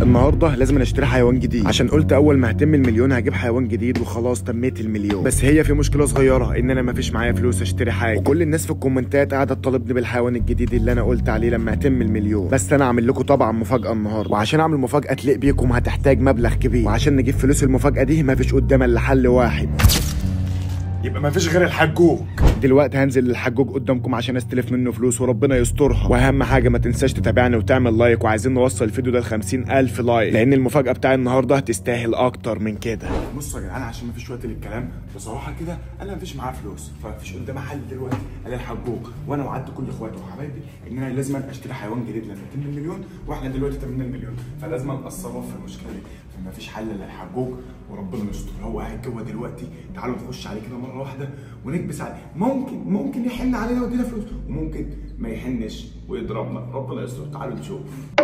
النهارده لازم اشتري حيوان جديد عشان قلت اول ما هتم المليون هجيب حيوان جديد وخلاص تميت المليون بس هي في مشكله صغيره ان انا مفيش معايا فلوس اشتري حاجه وكل الناس في الكومنتات قاعده تطالبني بالحيوان الجديد اللي انا قلت عليه لما هتم المليون بس انا اعمل لكم طبعا مفاجاه النهارده وعشان اعمل مفاجاه تليق بيكم هتحتاج مبلغ كبير وعشان نجيب فلوس المفاجاه دي مفيش قدامنا الا حل واحد يبقى مفيش غير الحجوج دلوقتي هنزل للحجوج قدامكم عشان استلف منه فلوس وربنا يسترها واهم حاجه ما تنساش تتابعني وتعمل لايك وعايزين نوصل الفيديو ده ل ألف لايك لان المفاجاه بتاع النهارده تستاهل اكتر من كده بصوا يا جدعان عشان مفيش وقت للكلام بصراحه كده انا مفيش معايا فلوس فمفيش قدامي حل دلوقتي الا الحجوج وانا وعدت كل اخواتي وحبايبي ان انا لازم اشتري حيوان جديد لما يتم المليون واحنا دلوقتي تمنا المليون فلازم اتصرف في المشكله دي فمفيش حل الا الحجوج وربنا يستر هو قاعد جوه دلوقتي تعالوا نخش عليه كده مره واحده ونكبس عليه ممكن ممكن يحن علينا ويدينا فلوس وممكن ما يحنش ويضربنا ربنا يستر تعالوا نشوف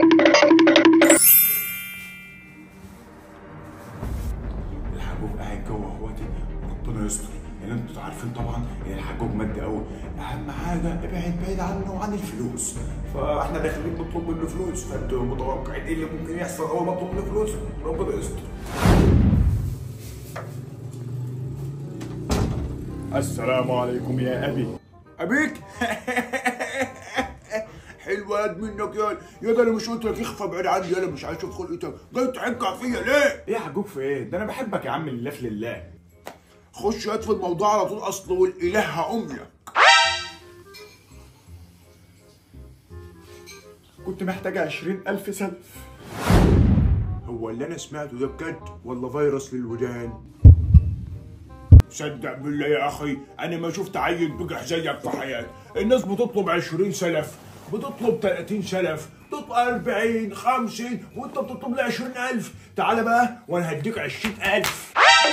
الحجوج قاعد جوه اخواتي وربنا يستر لان انتوا عارفين طبعا ان الحجوج مادي قوي اهم حاجه ابعد بعيد عنه وعن الفلوس فاحنا داخلين نطلب منه فلوس فانتوا متوقعين ايه اللي ممكن يحصل اول ما اطلب منه فلوس ربنا يستر السلام عليكم يا ابي ابيك حلو قد منك يا يا ده انا مش قلت لك اخفى بعيد عني يالا مش عايز ادخل ايدك جاي تحكع فيا ليه؟ ايه يا حجوج في ايه؟ ده انا بحبك يا عم لله في لله خش هات في الموضوع على طول اصل والاله هقوم لك كنت محتاج عشرين ألف سلف هو اللي أنا سمعته ده بجد ولا فيروس للودان؟ صدق بالله يا أخي أنا ما شفت عيل بجح زيك في حياتي الناس بتطلب عشرين سلف بتطلب 30 سلف تطلب 40 50 وانت بتطلب لي 20000 تعالى بقى وانا هديك 20000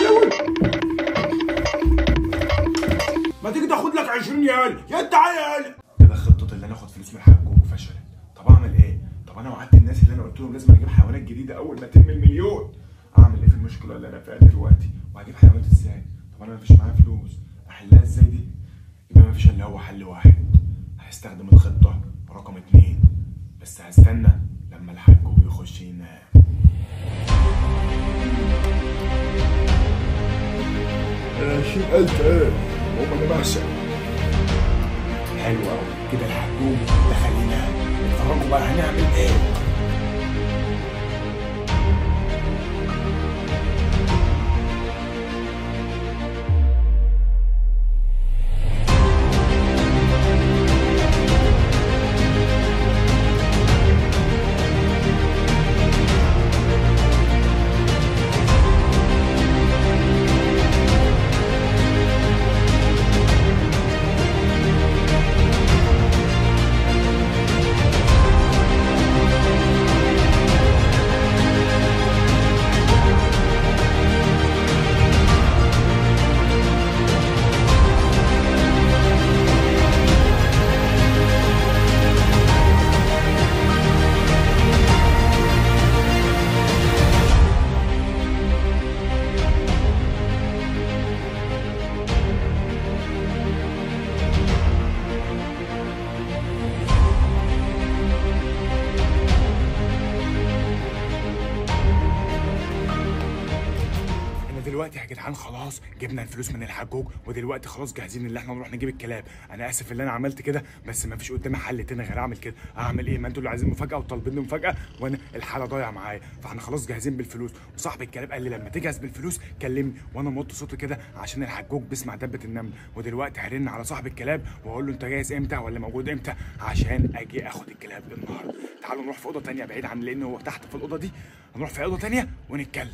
ما تيجي تاخد لك 20 يال يا انت عيال كده خطه اللي انا اخد فلوس من الحجوج فشلت طب اعمل ايه طب انا وعدت الناس اللي انا قلت لهم لازم اجيب حيوانات جديده اول ما يتم المليون اعمل ايه في المشكله اللي انا فيها دلوقتي وهجيب حيوانات ازاي طب انا مفيش معايا فلوس احلها ازاي دي يبقى مفيش الا هو حل واحد هستخدم الخطه رقم اتنين بس هستنى لما الحجوج يخش ينام عشرين ألف ايه هم أنا بحسب حلو أوي كده الحجوج دخل ينام اتفرجوا بقى هنعمل ايه دلوقتي يا جدعان خلاص جبنا الفلوس من الحجوج ودلوقتي خلاص جاهزين ان احنا نروح نجيب الكلاب انا اسف ان انا عملت كده بس ما فيش قدامي حل تاني غير اعمل كده اعمل ايه ما انتوا اللي عايزين مفاجاه وطالبين مفاجاه وانا الحاله ضايعه معايا فاحنا خلاص جاهزين بالفلوس وصاحب الكلاب قال لي لما تجهز بالفلوس كلمني وانا موطي صوتي كده عشان الحجوج بيسمع دبه النمل ودلوقتي هرن على صاحب الكلاب واقول له انت جاهز امتى ولا موجود امتى عشان اجي اخد الكلاب النهارده تعالوا نروح في اوضه تانية بعيد عن لان هو تحت في الاوضه دي هنروح في اوضه تانية ونتكلم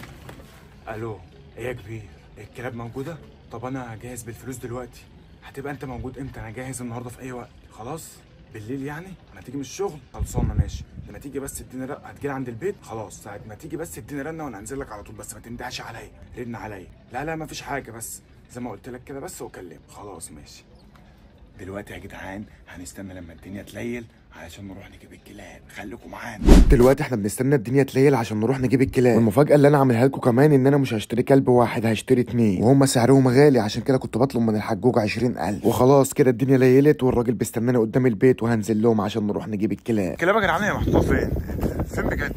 الو ايه يا كبير الكلاب موجوده طب انا جاهز بالفلوس دلوقتي هتبقى انت موجود امتى انا جاهز النهارده في اي وقت خلاص بالليل يعني ما تيجي من الشغل خلصانه ماشي لما تيجي بس تديني رق هتجيلي عند البيت خلاص ساعه ما تيجي بس تديني رنه وانا هنزل لك على طول بس ما تندهش عليا رن عليا لا لا ما فيش حاجه بس زي ما قلت لك كده بس وكلم خلاص ماشي دلوقتي يا جدعان هنستنى لما الدنيا تليل علشان نروح نجيب الكلاب خليكم معانا دلوقتي احنا بنستنى الدنيا تليل عشان نروح نجيب الكلاب والمفاجاه اللي انا عاملها لكم كمان ان انا مش هشتري كلب واحد هشتري اتنين وهم سعرهم غالي عشان كده كنت بطلب من الحجوج 20000 وخلاص كده الدنيا ليلت والراجل بيستناني قدام البيت وهنزل لهم عشان نروح نجيب الكلاب الكلاب يا جدعان هي محطوطه فين؟ فين بجد؟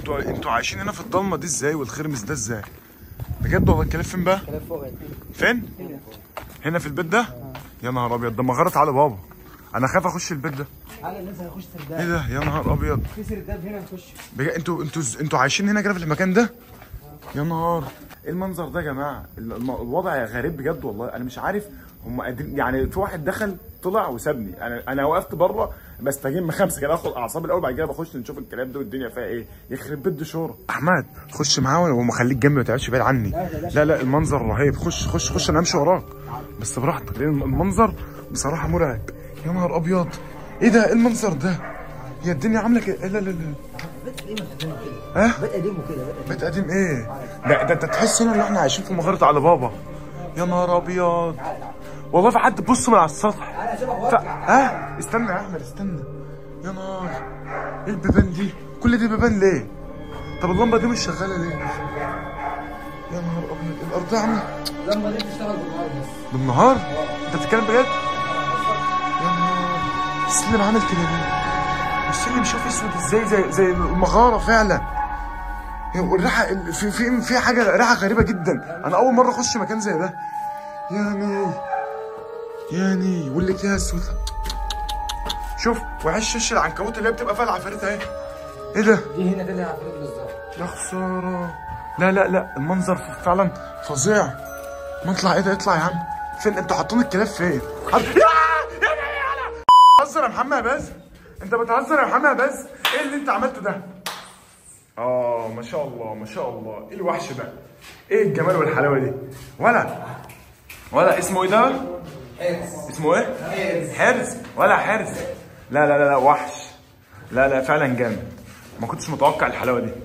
انتوا انتوا عايشين هنا في الضلمه دي ازاي والخرمس ده ازاي بجد والله الكلاب فين بقى كلام فوق فين هنا في البيت ده يا نهار ابيض ده مغاره على بابا انا خايف اخش البيت ده على الناس هيخش ايه سرداب ده يا نهار ابيض في سرداب هنا نخش بجد انتوا انتوا انتوا عايشين هنا كده في المكان ده يا نهار ايه المنظر ده يا جماعه ال- الم- الوضع غريب بجد والله انا مش عارف هم قادرين يعني في واحد دخل طلع وسابني انا انا وقفت بره بستجم خمسه كده اخد اعصابي الاول بعد كده بخش نشوف الكلام ده والدنيا فيها ايه يخرب بيت شورى احمد خش معاه ومخليك جنبي ما تقعدش بعيد عني لا لا المنظر رهيب خش خش خش انا امشي وراك بس براحتك لان المنظر بصراحه مرعب يا نهار ابيض ايه ده ايه المنظر ده هي الدنيا عامله كده لا لا لا بيت قديم قديمه كده ها بيت قديم وكده بيت قديم بيت قديم ايه؟ ده ده انت تحس هنا ان احنا عايشين في مغاره على بابا يا نهار ابيض والله في حد بص من على السطح انا شبه ف... اه استنى يا احمد استنى يا نهار ايه البيبان دي؟ كل دي بيبان ليه؟ طب اللمبه دي مش شغاله ليه؟ يا نهار ابيض الارض عامله لما دي بتشتغل بالنهار بس بالنهار؟ انت بتتكلم بجد؟ يا نهار السلم عامل كده ليه؟ السلم شوف اسود ازاي زي زي المغاره فعلا والريحه ال- في في في حاجه ريحه غريبه جدا انا اول مره اخش مكان زي ده يعني يعني والاكياس اسود شوف وعش وش العنكبوت اللي هي بتبقى فيها العفاريت اهي ايه ده؟ دي هنا دي اللي عفريت بالظبط يا خسارة لا لا لا المنظر فعلا فظيع ما اطلع ايه ده اطلع يا عم فين انتوا حاطين الكلاب فين؟ حط... يا يا يا يا بتهزر يا محمد يا باز انت بتهزر يا محمد يا باز ايه اللي انت عملته ده؟ اه ما شاء الله ما شاء الله ايه الوحش ده؟ ايه الجمال والحلاوه دي؟ ولا ولا اسمه ايه ده؟ اسمه ايه؟ حرز ولا حرز لا لا لا لا وحش لا لا فعلا جامد ما كنتش متوقع الحلاوه دي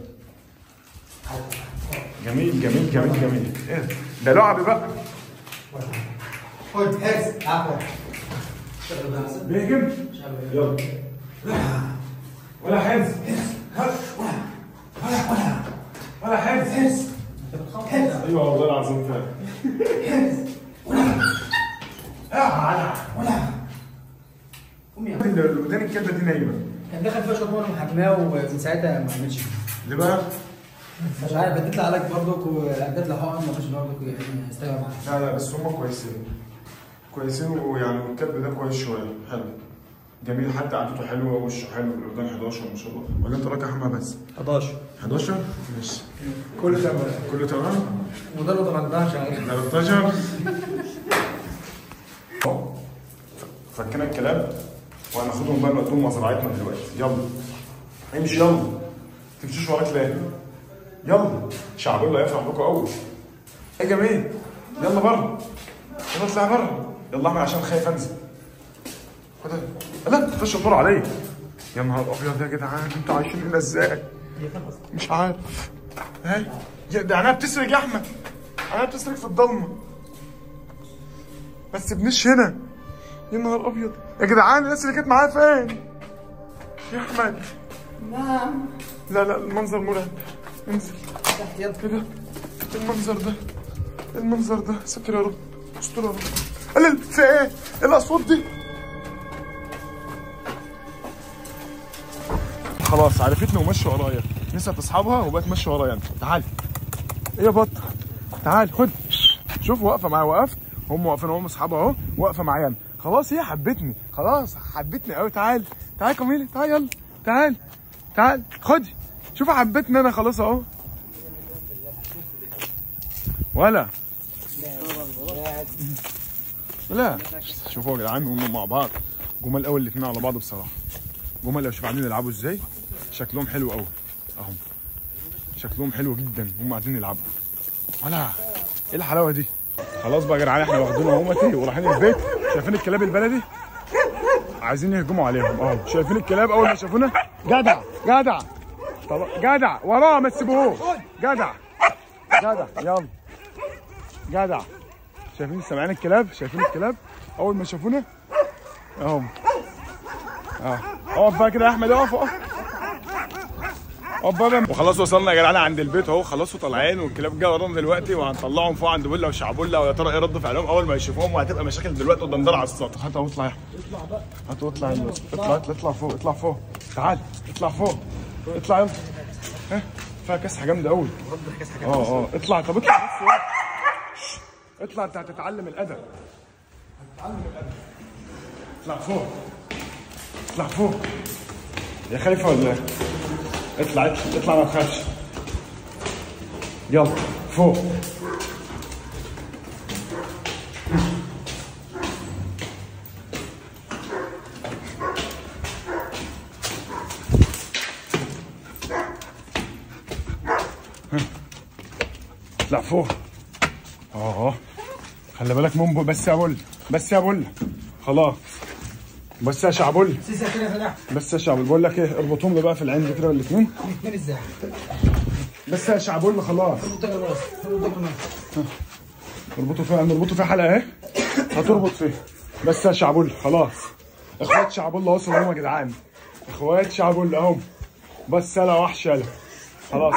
جميل جميل جميل جميل ايه ده؟ ده لعب بقى خد هز عفوا بيهجم يلا ولا حرز ولا حرز ايوه والله العظيم فعلا قوم يا الودان الكلبه دي نايمه كان دخل فيها شويه ميه محجماه ومن ساعتها ما عملش ليه بقى؟ مش عارف اديت لها علاج برضك واديت لها حقن ما فيش برضك يعني استوى معاها لا لا بس هم كويسين كويسين ويعني الكلب ده كويس شويه حلو جميل حتى قعدته حلوه وشه حلو الودان 11 ما شاء الله ولا انت رايك يا احمد بس 11 11 ماشي كله تمام كله تمام وده اللي 18 13 أهو. فكنا الكلاب وهناخدهم بقى نوديهم مزرعتنا دلوقتي يلا امشي يلا تمشيش وراك ليه يلا شعبولة هيفرح بكم قوي يا جميل يلا بره يلا اطلع بره يلا احمد عشان خايف انزل خد لا تخش النور عليا يا نهار ابيض يا جدعان انتوا عايشين هنا ازاي مش عارف ها يا- ده عينيها بتسرق يا احمد عينيها بتسرق في الضلمه بس ابنش هنا يا نهار ابيض يا جدعان الناس اللي كانت معايا فين يا احمد نعم لا لا المنظر مرعب انزل تحت يلا ايه ده إيه المنظر ده إيه المنظر ده ستر يا رب استر يا رب قلل في ايه إيه الاصوات دي خلاص عرفتني ومشي ورايا نسيت اصحابها وبقت ماشيه ورايا انت تعال ايه يا بط تعال خد شوف واقفه معايا وقفت هم واقفين هم اصحابها اهو واقفه معايا أنا. خلاص هي حبتني خلاص حبتني قوي تعال تعال كميلي تعال يلا تعال تعال خد شوف حبتني انا خلاص اهو ولا لا شوفوا يا جدعان هم مع بعض جمال قوي الاثنين على بعض بصراحه جمال لو شوف قاعدين يلعبوا ازاي شكلهم حلو قوي اهم شكلهم حلو جدا هم قاعدين يلعبوا ولا ايه الحلاوه دي خلاص بقى يا جدعان احنا واخدينهم اهوتي ورايحين البيت شايفين الكلاب البلدي عايزين يهجموا عليهم اهو شايفين الكلاب اول ما شافونا جدع جدع طب جدع وراه ما تسيبوهوش جدع جدع يلا جدع شايفين سامعين الكلاب شايفين الكلاب اول ما شافونا اهم اه اقف بقى كده يا احمد اقف اقف اقف بقى وخلاص وصلنا يا جدعان عند البيت اهو خلاص وطالعين والكلاب جايه ورانا دلوقتي وهنطلعهم فوق عند بولا وشعبولا ويا ترى ايه رد فعلهم اول ما يشوفوهم وهتبقى مشاكل دلوقتي قدام دار على السطح هات اهو اطلع يا احمد هات اطلع يلا. اطلع اطلع اطلع فوق اطلع فوق تعال اطلع فوق اطلع يلا ها فيها كاسحه جامده قوي برضه كاس حاجه اه اه اطلع طب اطلع بس واحد. شش. اطلع انت هتتعلم الادب هتتعلم الادب اطلع فوق اطلع فوق يا خايفه ولا ايه؟ اطلع اطلع اطلع ما تخافش يلا فوق اطلع فوق اه خلي بالك من بو- بس يا بول بس يا بول خلاص بس يا شعبول سيسه كده فلاح بس يا شعبول بقول لك ايه اربطهم لي بقى في العين دي كده الاثنين الاثنين ازاي؟ بس يا شعبول خلاص منتج الراس منتج الراس اربطوا فيها نربطوا فيها حلقه اهي هتربط فيها بس يا شعبول خلاص اخوات شعبول وصلوا هم يا جدعان اخوات شعبول اهم بس يلا وحش يلا خلاص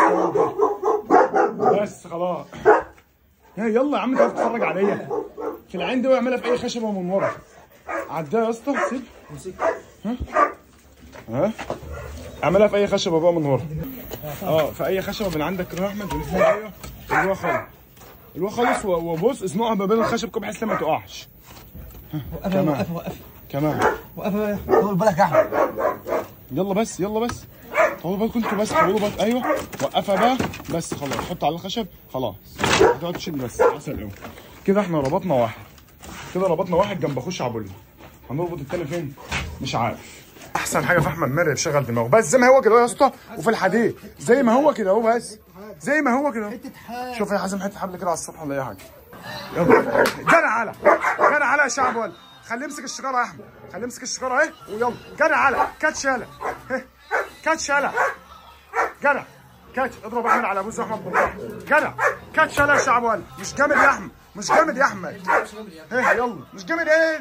بس خلاص يا يلا يا عم تعال تتفرج عليا في العين دي واعملها في اي خشبه من ورا عدها يا اسطى سيب امسك ها اعملها في اي خشبه بقى من ورا اه في اي خشبه من عندك كده يا احمد ولف ايوه الوا خالص الوا خالص و- وبص اسنقها ما بين الخشب كده بحيث ما تقعش وقفها تمام. وقفها وقفها كمان وقفها طول بالك يا احمد يلا بس يلا بس طولوا بالكم انتوا بس طولوا بالك ايوه وقفها بقى بس خلاص حط على الخشب خلاص هتقعد تشيل بس عسل قوي كده احنا ربطنا واحد كده ربطنا واحد جنب اخش عبولنا هنربط التاني فين مش عارف احسن حاجه في احمد مرعي بيشغل دماغه بس زي ما هو كده اهو يا اسطى وفي الحديد زي ما هو كده اهو بس زي ما هو كده اهو. شوف يا حازم حته حبل كده على السطح ولا اي حاجه يلا جري على جري على يا شعب ولا خليه يمسك الشجره يا احمد خليه يمسك الشجره اهي ويلا جري على كاتش يلا إيه. كاتش يلا جري كاتش اضرب احمد على ابوز احمد بالراحه جري كاتش يلا يا شعب ولا مش جامد يا احمد مش جامد يا احمد ايه يلا مش جامد ايه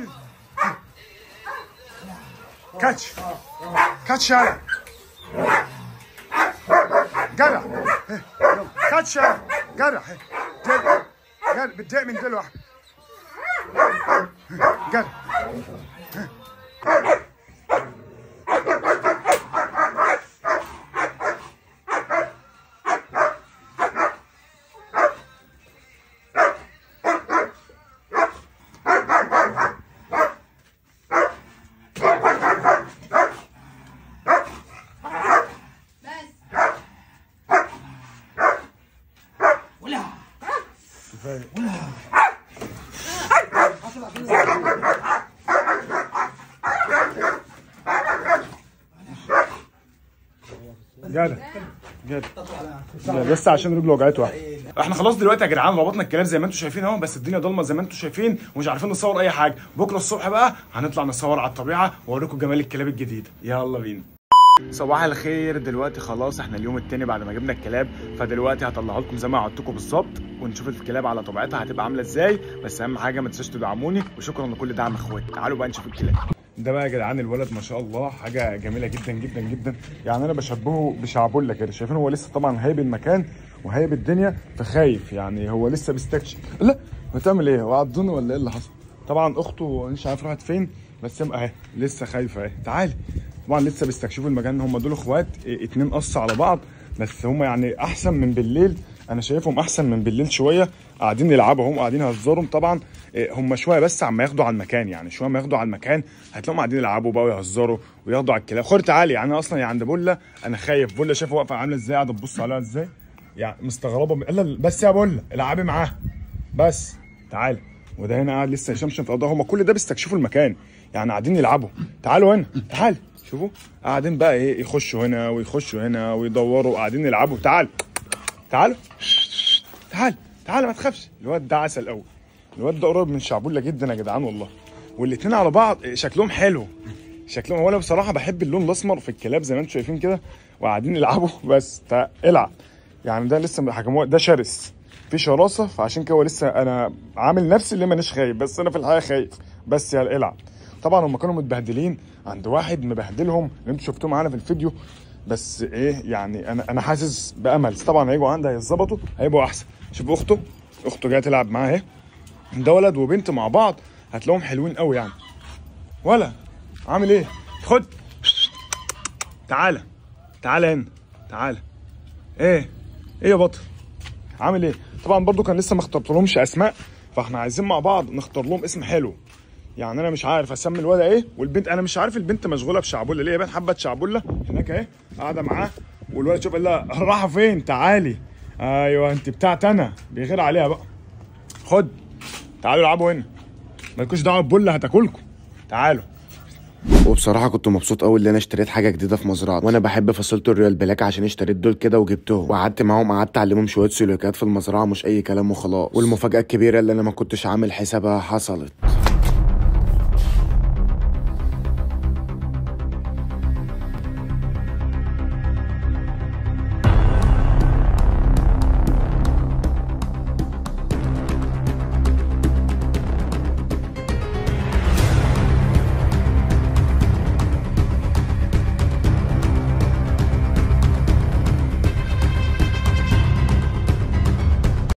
كاتش كاتش يلا جرى إيه، يلا كاتش يلا جرى إيه، دل جرى بتضايق من دل واحد جرى ولا كفايه جدع جدع لا، بس عشان رجله وجعته واحد احنا خلاص دلوقتي يا جدعان ربطنا الكلام زي ما انتم شايفين اهو بس الدنيا ضلمه زي ما انتم شايفين ومش عارفين نصور اي حاجه بكره الصبح بقى هنطلع نصور على الطبيعه واوريكم جمال الكلاب الجديده يلا بينا صباح الخير دلوقتي خلاص احنا اليوم التاني بعد ما جبنا الكلاب فدلوقتي هطلعها لكم زي ما وعدتكم بالظبط ونشوف الكلاب على طبيعتها هتبقى عامله ازاي بس اهم حاجه ما تنساش تدعموني وشكرا لكل دعم اخواتي تعالوا بقى نشوف الكلاب ده بقى يا جدعان الولد ما شاء الله حاجه جميله جدا جدا جدا يعني انا بشبهه بشعبولة كده شايفين هو لسه طبعا هايب المكان وهايب الدنيا فخايف يعني هو لسه بيستكشف لا بتعمل ايه هو عضني ولا ايه اللي حصل طبعا اخته مش عارف راحت فين بس هي اهي لسه خايفه اهي تعالي طبعا لسه بيستكشفوا المكان هم دول اخوات اه، اتنين قص على بعض بس هم يعني احسن من بالليل انا شايفهم احسن من بالليل شويه قاعدين يلعبوا هم قاعدين يهزروا طبعا اه، هم شويه بس عما ياخدوا على المكان يعني شويه ما ياخدوا على المكان هتلاقيهم قاعدين يلعبوا بقى ويهزروا وياخدوا على الكلاب خد تعالي يعني انا اصلا يعني عند بولا انا خايف بولا شايفه واقفه عامله ازاي قاعده تبص عليها ازاي يعني مستغربه من... لا بس يا بولا العبي معاها بس تعالى وده هنا قاعد لسه يشمشم في قضاء هم كل ده بيستكشفوا المكان يعني قاعدين يلعبوا تعالوا هنا تعال شوفوا قاعدين بقى ايه يخشوا هنا ويخشوا هنا ويدوروا قاعدين يلعبوا تعال تعالوا تعال تعال ما تخافش الواد ده عسل قوي الواد ده قريب من شعبولة جدا يا جدعان والله والاتنين على بعض شكلهم حلو شكلهم هو انا بصراحه بحب اللون الاسمر في الكلاب زي ما انتم شايفين كده وقاعدين يلعبوا بس تا العب يعني ده لسه حكموه ده شرس في شراسه فعشان كده هو لسه انا عامل نفسي اللي مانيش خايف بس انا في الحقيقه خايف بس يا العب طبعا هم كانوا متبهدلين عند واحد مبهدلهم اللي انتوا شفتوه معانا في الفيديو بس ايه يعني انا انا حاسس بامل طبعا هيجوا عندها هيتظبطوا هيبقوا احسن شوف اخته اخته جايه تلعب معاه اهي ده ولد وبنت مع بعض هتلاقيهم حلوين قوي يعني ولا عامل ايه خد تعالى تعالى هنا تعالى ايه ايه يا بطل عامل ايه طبعا برضو كان لسه ما اخترتلهمش اسماء فاحنا عايزين مع بعض نختار لهم اسم حلو يعني انا مش عارف اسمي الولد ايه والبنت انا مش عارف البنت مشغوله بشعبوله ليه يا بنت حبه شعبوله هناك اهي قاعده معاه والولد شوف قال لها رايحه فين تعالي ايوه انت بتاعت انا بيغير عليها بقى خد تعالوا العبوا هنا مالكوش دعوه ببله هتاكلكم تعالوا وبصراحه كنت مبسوط قوي ان انا اشتريت حاجه جديده في مزرعه وانا بحب فصيله الريال بلاك عشان اشتريت دول كده وجبتهم وقعدت معاهم قعدت اعلمهم شويه سلوكيات في المزرعه مش اي كلام وخلاص والمفاجاه الكبيره اللي انا ما كنتش عامل حسابها حصلت